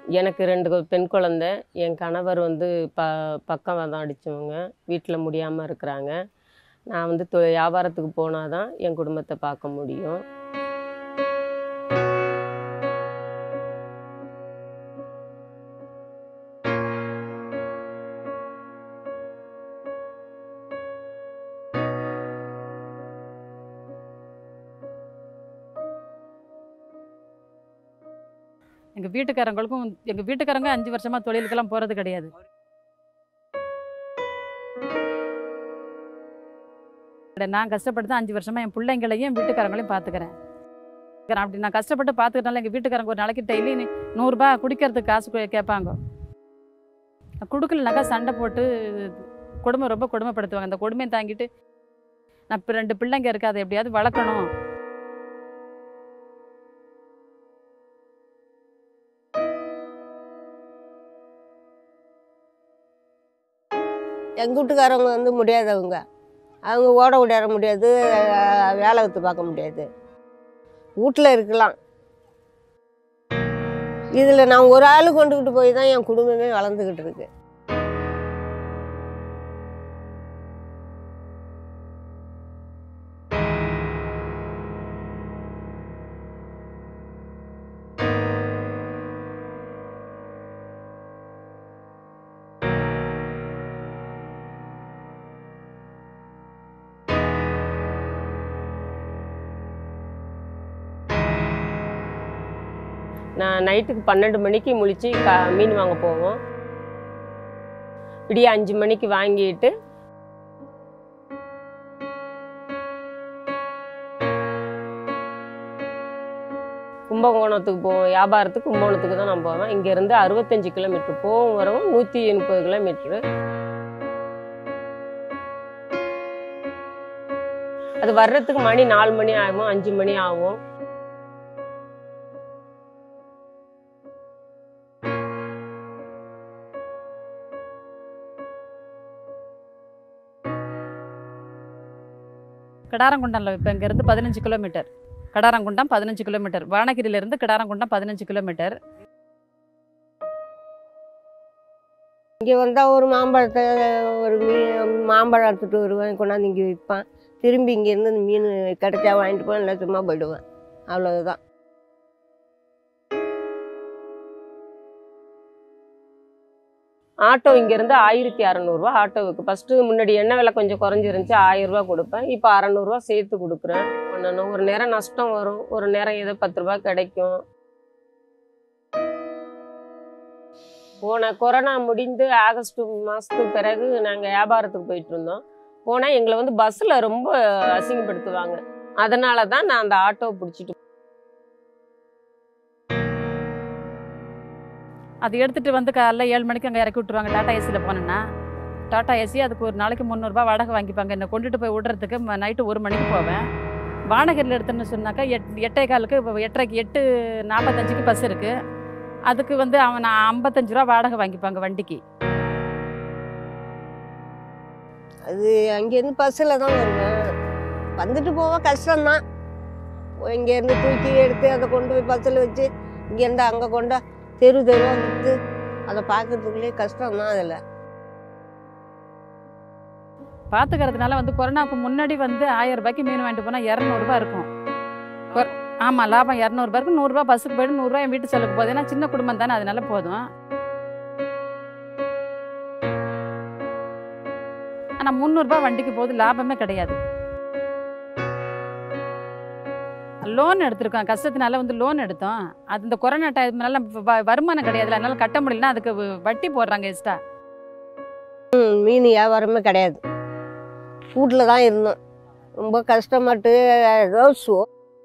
எனக்கு ரெண்டு கொ- பெண் குழந்தை என் கணவர் வந்து ப பக்கவாதம் அடித்தவங்க வீட்டில் முடியாமல் இருக்கிறாங்க நான் வந்து தொ வியாபாரத்துக்கு போனால் தான் என் குடும்பத்தை பார்க்க முடியும் எங்கள் வீட்டுக்காரங்களுக்கும் எங்கள் வீட்டுக்காரங்க அஞ்சு வருஷமாக தொழிலுக்கெல்லாம் போகிறது கிடையாது நான் கஷ்டப்பட்டு தான் அஞ்சு வருஷமாக என் பிள்ளைங்களையும் என் வீட்டுக்காரங்களையும் பார்த்துக்கிறேன் அப்படி நான் கஷ்டப்பட்டு பார்த்துக்கிறனால எங்கள் வீட்டுக்காரங்க ஒரு நாளைக்கு டெய்லி நூறுரூபா குடிக்கிறதுக்கு காசு கே- கேட்பாங்க நான் கொடுக்கலனாக்கா சண்டை போட்டு குடும்பம் ரொம்ப கொடுமைப்படுத்துவாங்க அந்த கொடுமையை தாங்கிட்டு நான் இப்போ ரெண்டு பிள்ளைங்க இருக்கு அதை எப்படியாவது வளர்க்கணும் எங்கள் வீட்டுக்காரவங்க வந்து முடியாதவங்க அவங்க ஓட ஓடிட முடியாது அஹ் வேலை வித்து பார்க்க முடியாது வீட்டில் இருக்கலாம் இதில் நான் ஒரு ஆள் கொண்டுக்கிட்டு போய் தான் என் குடும்பமே வளர்ந்துக்கிட்டு இருக்கு நான் நைட்டுக்கு பன்னெண்டு மணிக்கு முழிச்சு கா மீன் வாங்க போவோம் விடிய அஞ்சு மணிக்கு வாங்கிட்டு கும்பகோணத்துக்கு போவோம் வியாபாரத்துக்கு கும்பகோணத்துக்கு தான் நான் போவேன் இங்கேருந்து அறுபத்தஞ்சு கிலோமீட்டர் போகும் வரவும் நூற்றி முப்பது கிலோமீட்ரு அது வர்றதுக்கு மணி நாலு மணி ஆகும் அஞ்சு மணி ஆகும் கிடாரங்குண்டம்ல இப்போ இங்கேருந்து பதினஞ்சு கிலோமீட்டர் கிடாரங்குண்டம் பதினஞ்சு கிலோமீட்டர் வானகிரியிலேருந்து கிடாரங்குண்டம் பதினஞ்சு கிலோமீட்டர் இங்கே வந்தால் ஒரு மாம்பழத்தை ஒரு மீன் மாம்பழம் எடுத்துகிட்டு வருவேன் கொண்டாந்து இங்கே விற்பான் திரும்பி இங்கேருந்து இந்த மீன் கிடைச்சா வாங்கிட்டு போவேன் இல்லை சும்மா போயிடுவேன் அவ்வளவுதான் ஆட்டோ இங்கேருந்து ஆயிரத்தி அறநூறுவா ஆட்டோவுக்கு ஃபஸ்ட்டு முன்னாடி எண்ணெய் விலை கொஞ்சம் குறைஞ்சிருந்துச்சு ஆயிரம் ரூபாய் கொடுப்பேன் இப்போ அறநூறுவா சேர்த்து கொடுக்குறேன் ஒன்று ஒரு நேரம் நஷ்டம் வரும் ஒரு நேரம் ஏதோ பத்து ரூபா கிடைக்கும் போன கொரோனா முடிந்து ஆகஸ்ட் மாதத்துக்கு பிறகு நாங்கள் வியாபாரத்துக்கு போயிட்டு இருந்தோம் போனால் எங்களை வந்து பஸ்ஸில் ரொம்ப அசிங்கப்படுத்துவாங்க அதனால தான் நான் அந்த ஆட்டோவை பிடிச்சிட்டு அது எடுத்துகிட்டு வந்து காலைல ஏழு மணிக்கு அங்கே இறக்கி விட்ருவாங்க டாட்டா ஏசியில் போனேன்னா டாட்டா ஏசி அதுக்கு ஒரு நாளைக்கு முந்நூறுரூபா வாடகை வாங்கிப்பாங்க என்னை கொண்டுட்டு போய் விடுறதுக்கு நைட்டு ஒரு மணிக்கு போவேன் வானகிரியில் எடுத்தேன்னு சொன்னாக்கா எட் எட்டே காலுக்கு இப்போ எட்டரைக்கு எட்டு நாற்பத்தஞ்சுக்கு பஸ் இருக்குது அதுக்கு வந்து அவன் நான் ஐம்பத்தஞ்சு ரூபா வாடகை வாங்கிப்பாங்க வண்டிக்கு அது அங்கேருந்து பஸ்ஸில் தான் வருவேன் வந்துட்டு போக கஷ்டம்தான் இங்கேருந்து தூக்கி எடுத்து அதை கொண்டு போய் பஸ்ஸில் வச்சு இங்கேருந்து அங்கே கொண்டா தெரு தெருவாக விற்று அதை பார்க்கறதுக்குள்ளே கஷ்டம்தான் அதில் பார்த்துக்கிறதுனால வந்து கொரோனாவுக்கு முன்னாடி வந்து ஆயிரம் ரூபாய்க்கு மீன் வாங்கிட்டு போனால் இரநூறுபா இருக்கும் கொ- ஆமாம் லாபம் இரநூறுபா இருக்கும் நூறுரூவா பஸ்ஸுக்கு போய்ட்டு நூறுரூவா என் வீட்டு செலவுக்கு போகுது ஏன்னா சின்ன குடும்பம் தானே அதனால போதும் ஆனால் முந்நூறுரூபா வண்டிக்கு போகுது லாபமே கிடையாது லோன் எடுத்திருக்கோம் கஷ்டத்தினால வந்து லோன் எடுத்தோம் அது இந்த கொரோனா டைம்னால வ- வருமானம் கிடையாது அதனால கட்ட முடியலன்னா அதுக்கு வ- வட்டி போடுறாங்க எக்ஸ்ட்ரா மீன் வியாபாரமே கிடையாது வீட்டில் தான் இருந்தோம் ரொம்ப கஷ்டப்பட்டு ஏதோ சோ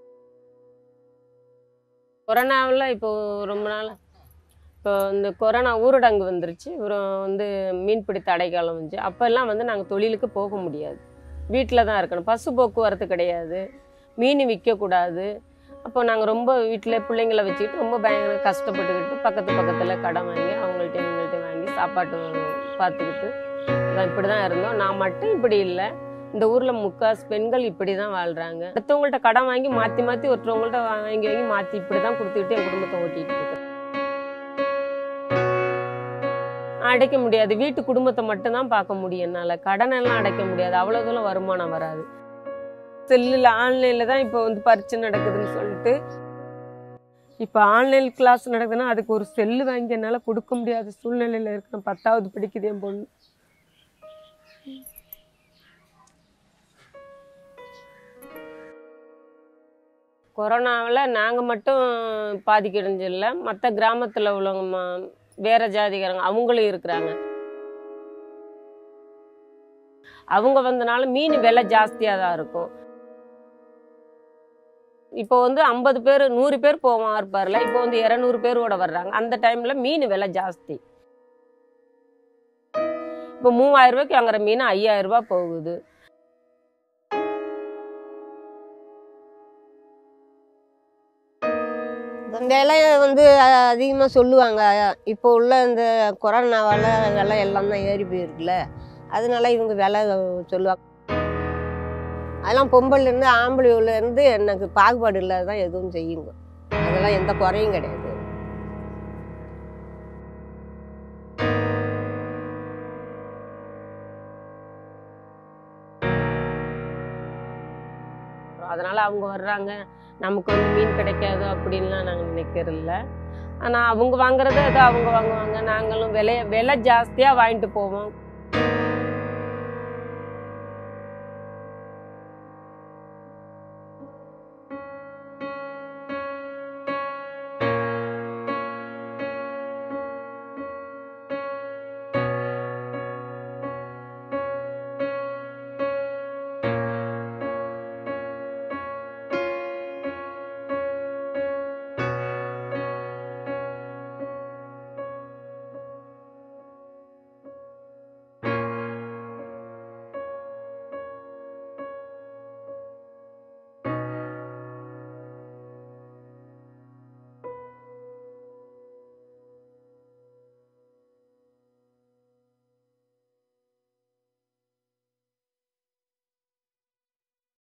கொரோனாவில் இப்போ ரொம்ப நாள் இப்போ இந்த கொரோனா ஊரடங்கு வந்துருச்சு அப்புறம் வந்து மீன்பிடி தடை காலம் வந்துச்சு அப்போல்லாம் வந்து நாங்கள் தொழிலுக்கு போக முடியாது வீட்டில் தான் இருக்கணும் பசு போக்குவரத்து கிடையாது மீன் விற்கக்கூடாது அப்போ நாங்கள் ரொம்ப வீட்டில் பிள்ளைங்கள வச்சுக்கிட்டு ரொம்ப பயங்கர கஷ்டப்பட்டுக்கிட்டு பக்கத்து பக்கத்தில் கடன் வாங்கி அவங்கள்ட்ட இவங்கள்ட்ட வாங்கி சாப்பாட்டு பார்த்துக்கிட்டு அதான் இப்படி தான் இருந்தோம் நான் மட்டும் இப்படி இல்லை இந்த ஊரில் முக்காசு பெண்கள் இப்படி தான் வாழ்கிறாங்க அடுத்தவங்கள்ட்ட கடன் வாங்கி மாற்றி மாற்றி ஒருத்தவங்கள்ட்ட வாங்கி வாங்கி மாற்றி இப்படி தான் கொடுத்துக்கிட்டு என் குடும்பத்தை ஓட்டிகிட்டு இருக்கேன் அடைக்க முடியாது வீட்டு குடும்பத்தை மட்டும்தான் பார்க்க முடியும் என்னால் கடனெல்லாம் அடைக்க முடியாது அவ்வளோ தூரம் வருமானம் வராது செல்லில் ஆன்லைனில் தான் இப்போ வந்து பரீட்சை நடக்குதுன்னு சொல்லிட்டு இப்போ ஆன்லைன் கிளாஸ் நடக்குதுன்னா அதுக்கு ஒரு செல்லு வாங்கி என்னால் கொடுக்க முடியாத சூழ்நிலையில் இருக்கேன் பத்தாவது படிக்குது என் பொண்ணு கொரோனாவில் நாங்கள் மட்டும் பாதிக்கடைஞ்சில்ல மற்ற கிராமத்தில் உள்ளவங்க ம- வேற ஜாதிக்காரங்க அவங்களும் இருக்கிறாங்க அவங்க வந்தனால மீன் விலை ஜாஸ்தியாக தான் இருக்கும் இப்போ வந்து ஐம்பது பேர் நூறு பேர் போவான் இருப்பார்ல இப்போ வந்து இரநூறு பேரோட வர்றாங்க அந்த டைம்ல மீன் விலை ஜாஸ்தி இப்போ மூவாயிரம் ரூபாய்க்கு வாங்குற மீன் ஐயாயிரம் ரூபாய் போகுது விலை வந்து அதிகமாக சொல்லுவாங்க இப்போ உள்ள இந்த கொரோனாவால் விலை எல்லாம் தான் ஏறி போயிருக்குல்ல அதனால இவங்க விலை சொல்லுவாங்க அதெல்லாம் பொம்பளைலேருந்து ஆம்பளை இருந்து எனக்கு பாகுபாடு இல்லாத தான் எதுவும் செய்யுங்க அதெல்லாம் எந்த குறையும் கிடையாது அதனால அவங்க வர்றாங்க நமக்கு வந்து மீன் கிடைக்காது அப்படின்லாம் நாங்கள் நினைக்கிறதில்ல ஆனால் அவங்க வாங்குறத ஏதோ அவங்க வாங்குவாங்க நாங்களும் விலைய விலை ஜாஸ்தியாக வாங்கிட்டு போவோம்